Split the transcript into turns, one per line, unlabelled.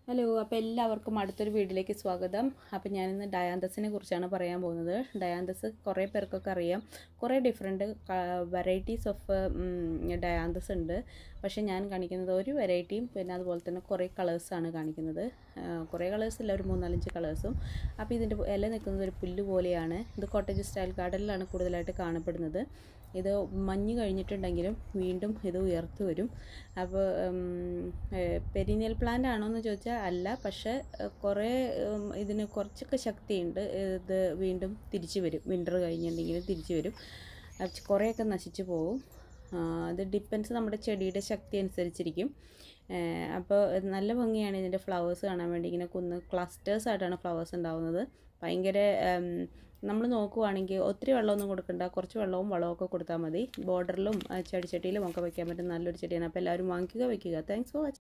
hello അപ്പോൾ എല്ലാവർക്കും അടുത്തൊരു വീഡിയോയിലേക്ക് സ്വാഗതം അപ്പോൾ ഞാനിന്ന് ഡയാന്തസിനെ കുറിച്ചാണ് പറയാൻ പോകുന്നത് ഡയാന്തസ് കുറേ പേർക്കൊക്കെ അറിയാം കുറേ ഡിഫറെൻറ്റ് വെറൈറ്റീസ് ഓഫ് ഡയാന്തസ് ഉണ്ട് പക്ഷേ ഞാൻ കാണിക്കുന്നത് ഒരു വെറൈറ്റിയും പിന്നെ അതുപോലെ തന്നെ കുറേ കളേഴ്സാണ് കാണിക്കുന്നത് ആ, കുറേ കളേഴ്സ് ഇല്ല ഒരു മൂന്നാലഞ്ച് കളേഴ്സും അപ്പോൾ ഇതിൻ്റെ ഇല നിൽക്കുന്നത് ഒരു പുല്ല് പോലെയാണ് ഇത് കോട്ടേജ് സ്റ്റൈൽ ഗാർഡനിലാണ് കൂടുതലായിട്ട് കാണപ്പെടുന്നത് ഇത് മഞ്ഞ് കഴിഞ്ഞിട്ടുണ്ടെങ്കിലും വീണ്ടും ഇത് ഉയർത്ത് വരും അപ്പോൾ പെരിനിയൽ പ്ലാന്റ് ആണോ എന്ന് ചോദിച്ചാൽ അല്ല പക്ഷേ ഏഹ്, കുറേ ഉം, ഇതിന് കുറച്ചൊക്കെ ശക്തിയുണ്ട് ഇത് വീണ്ടും തിരിച്ചു വരും വിൻ്റർ കഴിഞ്ഞിട്ടുണ്ടെങ്കിൽ തിരിച്ചു വരും അത് കുറേയൊക്കെ നശിച്ചു പോകും ആ, അത് ഡിപ്പെൻസ് നമ്മുടെ ചെടിയുടെ ശക്തി അനുസരിച്ചിരിക്കും അപ്പോൾ നല്ല ഭംഗിയാണ് ഇതിൻ്റെ ഫ്ലവേഴ്സ് കാണാൻ വേണ്ടി ഇങ്ങനെ കുന്ന് ക്ലസ്റ്റേഴ്സ് ആയിട്ടാണ് ഫ്ലവേഴ്സ് ഉണ്ടാവുന്നത് ഭയങ്കര നമ്മൾ നോക്കുവാണെങ്കിൽ ഒത്തിരി വെള്ളമൊന്നും കൊടുക്കണ്ട കുറച്ച് വെള്ളവും വളമൊക്കെ കൊടുത്താൽ മതി ബോർഡറിലും ചെടിച്ചട്ടിയിലും ഒക്കെ വെക്കാൻ പറ്റുന്ന നല്ലൊരു ചെടിയാണ് അപ്പോൾ എല്ലാവരും വാങ്ങിക്കുക വെക്കുക താങ്ക്സ് ഫോർ വാച്ചിങ്